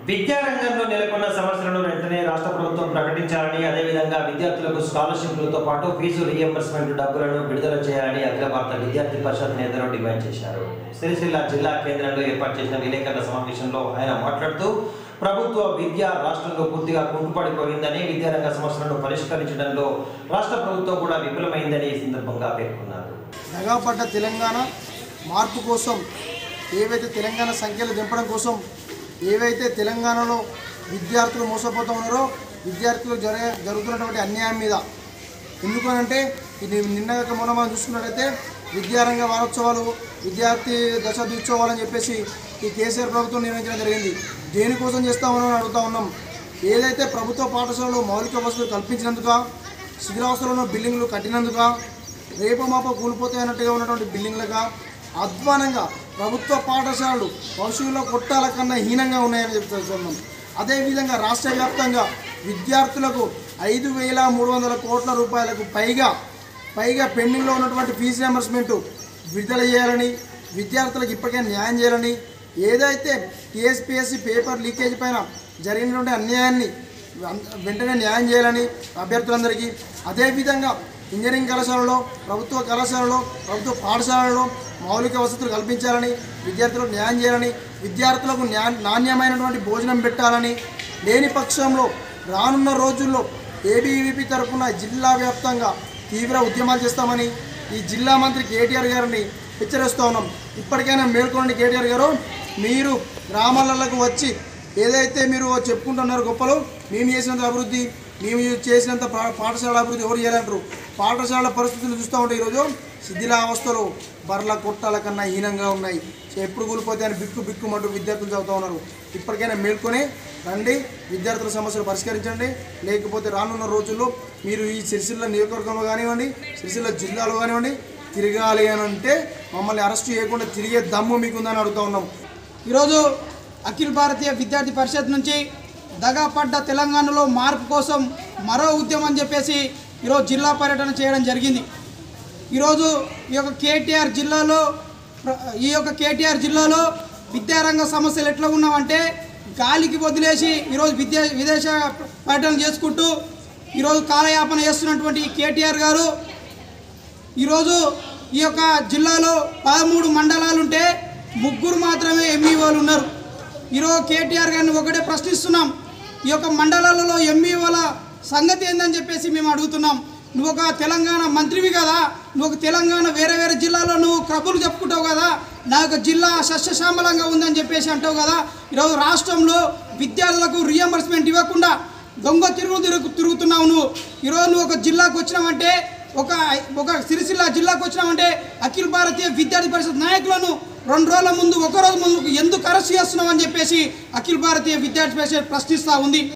విద్యారంగంలో నెలకొన్న సమస్యలను వెంటనే రాష్ట్ర ప్రభుత్వం ప్రకటించాలని అదేవిధంగా విద్యార్థులకు స్కాలర్షిప్లతో పాటు ఫీజు రీఎంబర్స్మెంట్ డబ్బులను విడుదల చేయాలని అఖిల భారత విద్యార్థి పరిషత్ నేతలు డిమాండ్ చేశారు సిరిసిల్ల జిల్లా కేంద్రంలో ఏర్పాటు చేసిన విలేకరుల సమావేశంలో ఆయన మాట్లాడుతూ ప్రభుత్వ విద్య రాష్ట్రంలో పూర్తిగా కుంటుపడిపోయిందని విద్యారంగ సమస్యలను పరిష్కరించడంలో రాష్ట్ర ప్రభుత్వం కూడా విఫలమైందని ఈ సందర్భంగా పేర్కొన్నారు దగాపడ్డ తెలంగాణ మార్పు కోసం ఏవైతే తెలంగాణ సంఖ్యలు దింపడం కోసం ఏవైతే తెలంగాణలో విద్యార్థులు మోసపోతూ ఉన్నారో విద్యార్థులు జర జరుగుతున్నటువంటి అన్యాయం మీద ఎందుకనంటే ఇది నిన్నగాక మొన్న మనం చూసుకున్నట్టయితే విద్యారంగ వారోత్సవాలు విద్యార్థి దశ దినోత్సవాలని చెప్పేసి ఈ కేసీఆర్ ప్రభుత్వం నిర్వహించడం జరిగింది దేనికోసం చేస్తామని అడుగుతా ఉన్నాం ఏదైతే ప్రభుత్వ పాఠశాలలో మౌలిక వసతులు కల్పించినందుక శిథిలావస్థలో బిల్డింగ్లు కట్టినందుక రేపు మాప కూలిపోతాయన్నట్టుగా ఉన్నటువంటి బిల్డింగ్లుగా అధ్వానంగా ప్రభుత్వ పాఠశాలలు భవిష్యత్తులో కొట్టాల కన్నా హీనంగా ఉన్నాయని చెప్తున్నాం అదేవిధంగా రాష్ట్ర వ్యాప్తంగా విద్యార్థులకు ఐదు వేల మూడు వందల కోట్ల రూపాయలకు పైగా పైగా పెండింగ్లో ఉన్నటువంటి ఫీజు రియంబర్స్మెంట్ విడుదల చేయాలని విద్యార్థులకు ఇప్పటికే న్యాయం చేయాలని ఏదైతే టీఎస్పీఎస్సీ పేపర్ లీకేజ్ పైన జరిగినటువంటి అన్యాయాన్ని వెంటనే న్యాయం చేయాలని అభ్యర్థులందరికీ అదేవిధంగా ఇంజనీరింగ్ కళాశాలలో ప్రభుత్వ కళాశాలలో ప్రభుత్వ పాఠశాలలో మౌలిక వసతులు కల్పించాలని విద్యార్థులకు న్యాయం చేయాలని విద్యార్థులకు న్యా నాణ్యమైనటువంటి భోజనం పెట్టాలని లేని పక్షంలో రానున్న రోజుల్లో ఏబీవీపీ తరఫున జిల్లా వ్యాప్తంగా తీవ్ర ఉద్యమాలు చేస్తామని ఈ జిల్లా మంత్రి కేటీఆర్ గారిని హెచ్చరిస్తూ ఉన్నాం ఇప్పటికైనా మేల్కొనండి కేటీఆర్ గారు మీరు గ్రామాలకు వచ్చి ఏదైతే మీరు చెప్పుకుంటున్నారో గొప్పలు మేము చేసినంత అభివృద్ధి మేము చేసినంత పా- పాఠశాల అభివృద్ధి ఎవరు చేయాలంటారు పాఠశాల పరిస్థితులు చూస్తూ ఉంటే ఈరోజు శిథిలావస్థలు బర్ల కొట్టాల కన్నా హీనంగా ఉన్నాయి సో ఎప్పుడు కూలిపోతే అని బిక్కు బిక్కుమంటూ విద్యార్థులు చదువుతూ ఉన్నారు ఇప్పటికైనా మేల్కొని రండి విద్యార్థుల సమస్యలు పరిష్కరించండి లేకపోతే రానున్న రోజుల్లో మీరు ఈ సిరిసిల్ల నియోజకవర్గంలో కానివ్వండి సిరిసిల్ల జిల్లాలో కానివ్వండి తిరగాలి అని అంటే మమ్మల్ని అరెస్ట్ చేయకుండా తిరిగే దమ్ము మీకుందని అడుగుతా ఉన్నాం ఈరోజు అఖిల భారతీయ విద్యార్థి పరిషత్ నుంచి దగాపడ్డ తెలంగాణలో మార్పు కోసం మరో ఉద్యమం అని చెప్పేసి ఈరోజు జిల్లా పర్యటన చేయడం జరిగింది ఈరోజు ఈ యొక్క కేటీఆర్ జిల్లాలో ప్ర- ఈ యొక్క కేటీఆర్ జిల్లాలో విద్యారంగ సమస్యలు ఎట్లా ఉన్నామంటే గాలికి వదిలేసి ఈరోజు విద్యా విదేశ పర్యటన చేసుకుంటూ ఈరోజు కాలయాపన చేస్తున్నటువంటి ఈ కేటీఆర్ గారు ఈరోజు ఈ యొక్క జిల్లాలో పదమూడు మండలాలుంటే ముగ్గురు మాత్రమే ఎంఈఓలు ఉన్నారు ఈరోజు కేటీఆర్ గారిని ఒకటే ప్రశ్నిస్తున్నాం ఈ యొక్క మండలాలలో ఎంఈఓల సంగతి ఏందని చెప్పేసి మేము అడుగుతున్నాం నువ్వు ఒక తెలంగాణ మంత్రివి కదా నువ్వు ఒక తెలంగాణ వేరే వేరే జిల్లాలో నువ్వు కబుర్లు చెప్పుకుంటావు కదా నా యొక్క జిల్లా సస్యశ్యామలంగా ఉందని చెప్పేసి అంటావు కదా ఈరోజు రాష్ట్రంలో విద్యార్థులకు రియంబర్స్మెంట్ ఇవ్వకుండా దొంగ తిరుగు తిరుగు తిరుగుతున్నావు నువ్వు ఈరోజు నువ్వు ఒక జిల్లాకు వచ్చినావంటే ఒక ఒక సిరిసిల్ల జిల్లాకు వచ్చినామంటే అఖిల భారతీయ విద్యార్థి పరిషత్ నాయకులను రెండు రోజుల ముందు ఒక రోజు ముందు ఎందుకు అరెస్ట్ చేస్తున్నావు అని చెప్పేసి అఖిల భారతీయ విద్యార్థి పరిషత్ ప్రశ్నిస్తూ ఉంది